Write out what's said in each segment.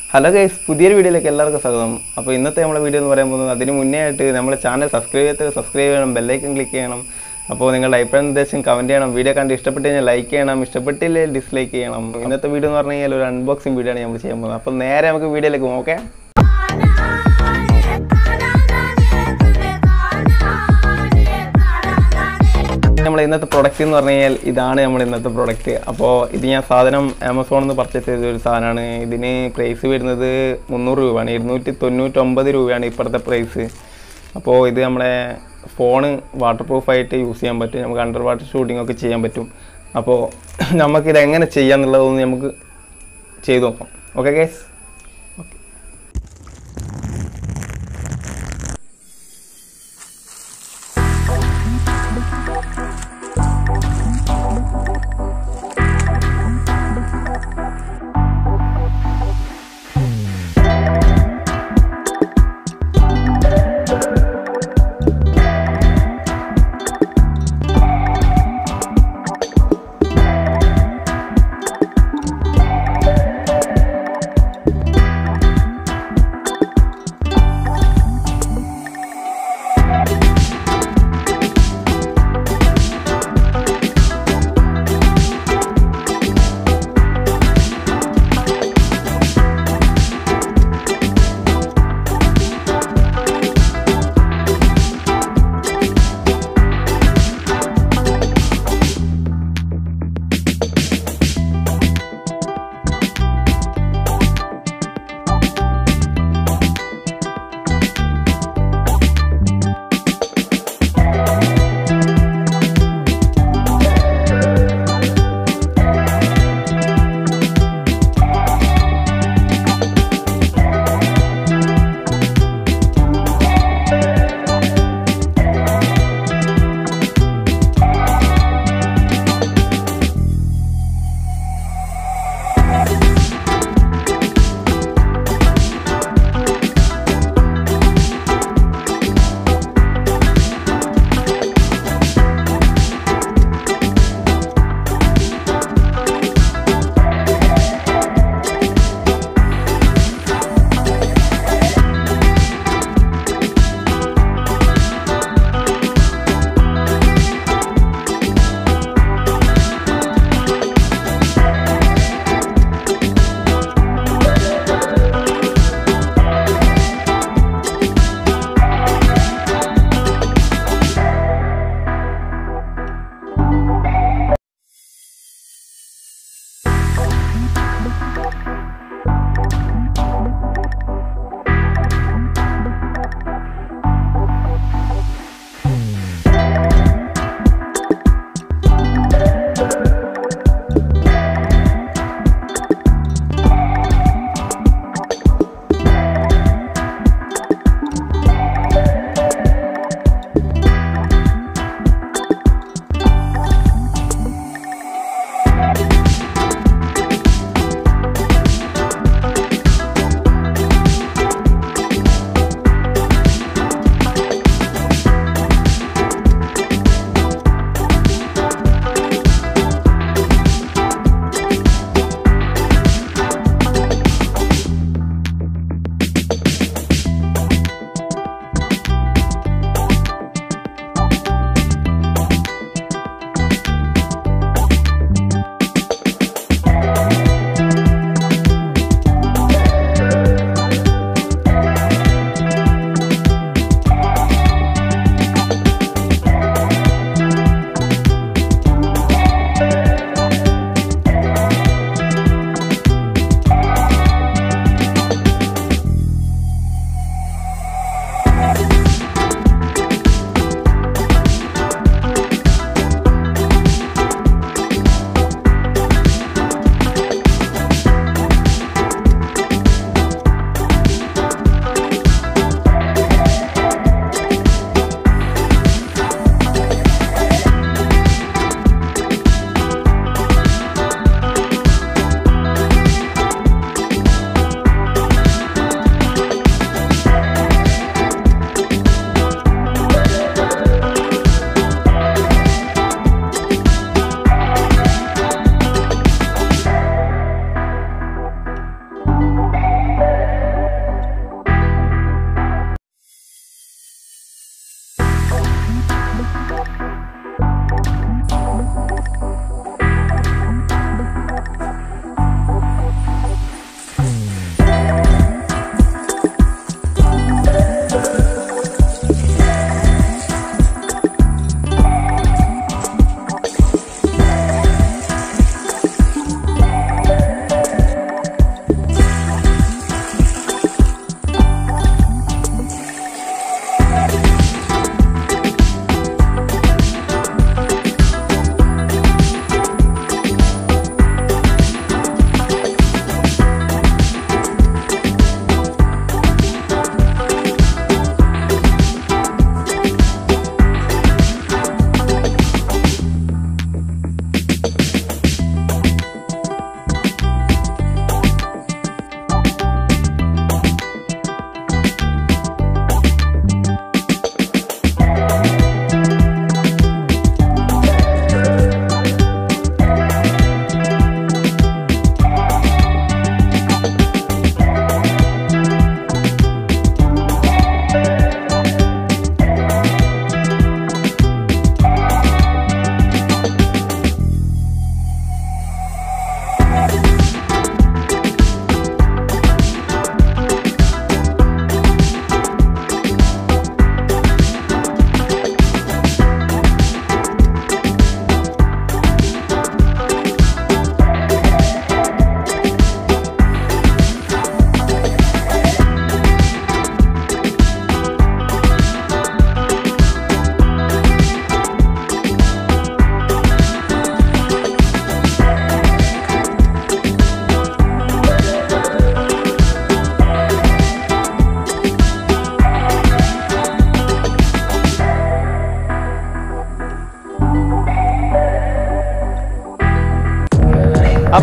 hello guys പുതിയൊരു വീഡിയോയിലേക്ക് എല്ലാവർക്കും സ്വാഗതം അപ്പോൾ ഇന്നത്തെ നമ്മളെ വീഡിയോ എന്ന് പറയാൻ പോകുന്നത് അതിന് മുന്നേ ആയിട്ട് നമ്മുടെ ചാനൽ സബ്സ്ക്രൈബ് ചെയ്ത് സബ്സ്ക്രൈബ് ചെയ്യണം ബെല്ലൈക്കൻ ക്ലിക്ക് ചെയ്യണം അപ്പോൾ നിങ്ങളുടെ അഭിപ്രായ നിർദ്ദേശം കമൻറ്റ് ചെയ്യണം വീഡിയോ കണ്ട് ഇഷ്ടപ്പെട്ട് കഴിഞ്ഞാൽ ലൈക്ക് ചെയ്യണം ഇഷ്ടപ്പെട്ടില്ലേ ഡിസ്ലൈക്ക് ചെയ്യണം ഇന്നത്തെ വീഡിയോ എന്ന് പറഞ്ഞു കഴിഞ്ഞാൽ ഒരു അൺബോക്സിംഗ് വീഡിയോ ആണ് നമ്മൾ ചെയ്യാൻ പോകുന്നത് അപ്പോൾ നേരെ നമുക്ക് വീഡിയോയിലേക്ക് പോകാം ഓക്കെ നമ്മൾ ഇന്നത്തെ പ്രൊഡക്റ്റ് എന്ന് പറഞ്ഞു കഴിഞ്ഞാൽ ഇതാണ് നമ്മുടെ ഇന്നത്തെ പ്രൊഡക്റ്റ് അപ്പോൾ ഇത് ഞാൻ സാധനം ആമസോണിൽ നിന്ന് പർച്ചേസ് ചെയ്ത ഒരു സാധനമാണ് ഇതിന് പ്രൈസ് വരുന്നത് മുന്നൂറ് രൂപയാണ് ഇരുന്നൂറ്റി തൊണ്ണൂറ്റൊമ്പത് രൂപയാണ് ഇപ്പോഴത്തെ പ്രൈസ് അപ്പോൾ ഇത് നമ്മുടെ ഫോണ് വാട്ടർ പ്രൂഫായിട്ട് യൂസ് ചെയ്യാൻ പറ്റും നമുക്ക് അണ്ടർ വാട്ടർ ഷൂട്ടിംഗ് ഒക്കെ ചെയ്യാൻ പറ്റും അപ്പോൾ നമുക്കിത് എങ്ങനെ ചെയ്യാന്നുള്ളതൊന്ന് നമുക്ക് ചെയ്തു നോക്കാം ഓക്കെ കേസ്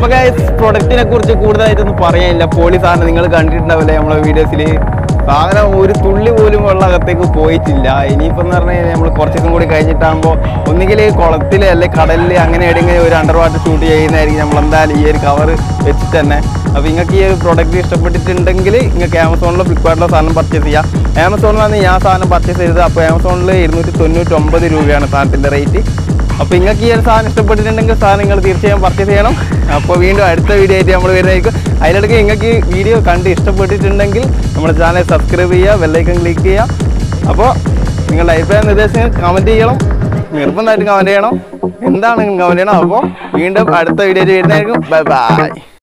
അപ്പൊ പ്രൊഡക്റ്റിനെ കുറിച്ച് കൂടുതലായിട്ടൊന്നും പറയാനില്ല പോളി സാധനം നിങ്ങൾ കണ്ടിട്ടുണ്ടാവില്ലേ നമ്മളെ വീഡിയോസിൽ സാധനം ഒരു തുള്ളി പോലും വെള്ളം അകത്തേക്ക് പോയിട്ടില്ല ഇനിയിപ്പോൾ എന്ന് പറഞ്ഞു കഴിഞ്ഞാൽ നമ്മൾ കുറച്ച് ദിവസം കൂടി കഴിഞ്ഞിട്ടാകുമ്പോൾ ഒന്നുകിൽ കുളത്തിൽ അല്ലെ കടലിൽ അങ്ങനെ എവിടെയെങ്കിലും ഒരു അണ്ടർ വാട്ടർ ഷൂട്ട് ചെയ്യുന്നതായിരിക്കും നമ്മൾ എന്തായാലും ഈ ഒരു കവർ വെച്ചിട്ട് തന്നെ അപ്പോൾ നിങ്ങൾക്ക് ഈ ഒരു പ്രൊഡക്റ്റ് ഇഷ്ടപ്പെട്ടിട്ടുണ്ടെങ്കിൽ നിങ്ങൾക്ക് ആമസോണിലോ ഫ്ലിപ്കാർട്ടിലോ സാധനം പർച്ചേസ് ചെയ്യാം ആമസോണിലാണ് ഞാൻ സാധനം പർച്ചേസ് ചെയ്തത് അപ്പോൾ ആമസോണിൽ ഇരുന്നൂറ്റി തൊണ്ണൂറ്റൊമ്പത് രൂപയാണ് സാധനത്തിൻ്റെ റേറ്റ് അപ്പോൾ നിങ്ങൾക്ക് ഈ ഒരു സാധനം ഇഷ്ടപ്പെട്ടിട്ടുണ്ടെങ്കിൽ സാധനം നിങ്ങൾ തീർച്ചയായും പർച്ചേസ് ചെയ്യണം അപ്പോൾ വീണ്ടും അടുത്ത വീഡിയോ ആയിട്ട് നമ്മൾ വരുന്നതായിരിക്കും അതിലിടയ്ക്ക് നിങ്ങൾക്ക് ഈ വീഡിയോ കണ്ട് ഇഷ്ടപ്പെട്ടിട്ടുണ്ടെങ്കിൽ നമ്മുടെ ചാനൽ സബ്സ്ക്രൈബ് ചെയ്യുക ബെല്ലൈക്കൺ ക്ലിക്ക് ചെയ്യുക അപ്പോൾ നിങ്ങളുടെ അഭിപ്രായ നിർദ്ദേശങ്ങൾ കമൻറ്റ് ചെയ്യണം നിർബന്ധമായിട്ട് കമൻറ്റ് ചെയ്യണം എന്താണ് കമൻറ്റ് ചെയ്യണം അപ്പോൾ വീണ്ടും അടുത്ത വീഡിയോ വരുന്നതായിരിക്കും ബൈ ബൈ